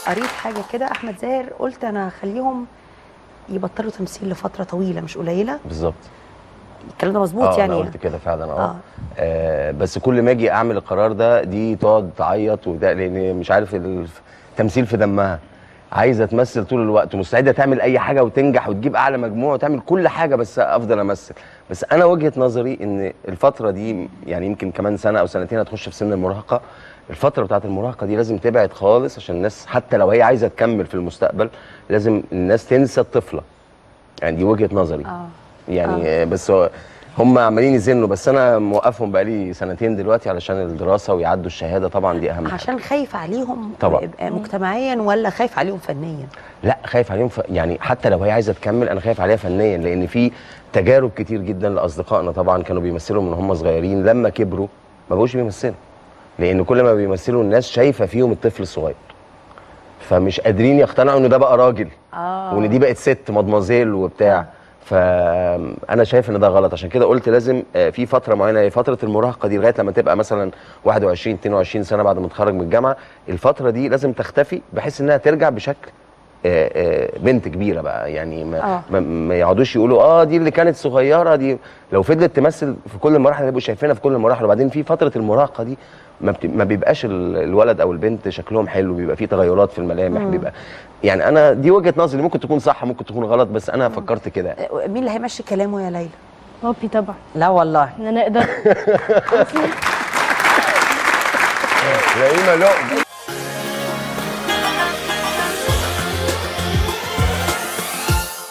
قريت حاجه كده احمد زاهر قلت انا هخليهم يبطلوا تمثيل لفتره طويله مش قليله بالظبط الكلام ده مظبوط اه يعني انا قلت كده فعلا اه, آه. آه بس كل ما اجي اعمل القرار ده دي تقعد تعيط وده لان مش عارف التمثيل في دمها عايزه تمثل طول الوقت ومستعده تعمل اي حاجه وتنجح وتجيب اعلى مجموع وتعمل كل حاجه بس افضل امثل بس انا وجهه نظري ان الفتره دي يعني يمكن كمان سنه او سنتين هتخش في سن المراهقه الفتره بتاعت المراهقه دي لازم تبعد خالص عشان الناس حتى لو هي عايزه تكمل في المستقبل لازم الناس تنسى الطفله يعني دي وجهه نظري اه يعني آه. بس هو هم عمالين يزنوا بس انا موقفهم بقالي سنتين دلوقتي علشان الدراسه ويعدوا الشهاده طبعا دي اهم حاجه عشان خايف عليهم طبعاً. مجتمعيا ولا خايف عليهم فنيا لا خايف عليهم ف... يعني حتى لو هي عايزه تكمل انا خايف عليها فنيا لان في تجارب كتير جدا لاصدقائنا طبعا كانوا بيمثلوا من هم صغيرين لما كبروا ما بقوش بيمثلوا لان كل ما بيمثلوا الناس شايفه فيهم الطفل الصغير فمش قادرين يقتنعوا ان ده بقى راجل اه وان دي بقت ست مدمزيل وبتاع فانا شايف ان ده غلط عشان كده قلت لازم آه، في فتره معينه هي فتره المراهقه دي لغايه لما تبقى مثلا 21 22 سنه بعد ما تتخرج من الجامعه الفتره دي لازم تختفي بحيث انها ترجع بشكل آه، آه، بنت كبيره بقى يعني ما, آه. ما, ما يقعدوش يقولوا اه دي اللي كانت صغيره دي لو فضلت تمثل في كل المراحل هيبقوا شايفينها في كل المراحل وبعدين في فتره المراهقه دي ما, بت... ما بيبقاش ال- الولد او البنت شكلهم حلو بيبقى فيه تغيرات في الملامح بيبقى يعني انا دي وجهه نظري ممكن تكون صح ممكن تكون غلط بس انا فكرت كده آه، مين اللي هيمشي كلامه يا ليلى بابي طبعا لا والله احنا نقدر نعيمه لقم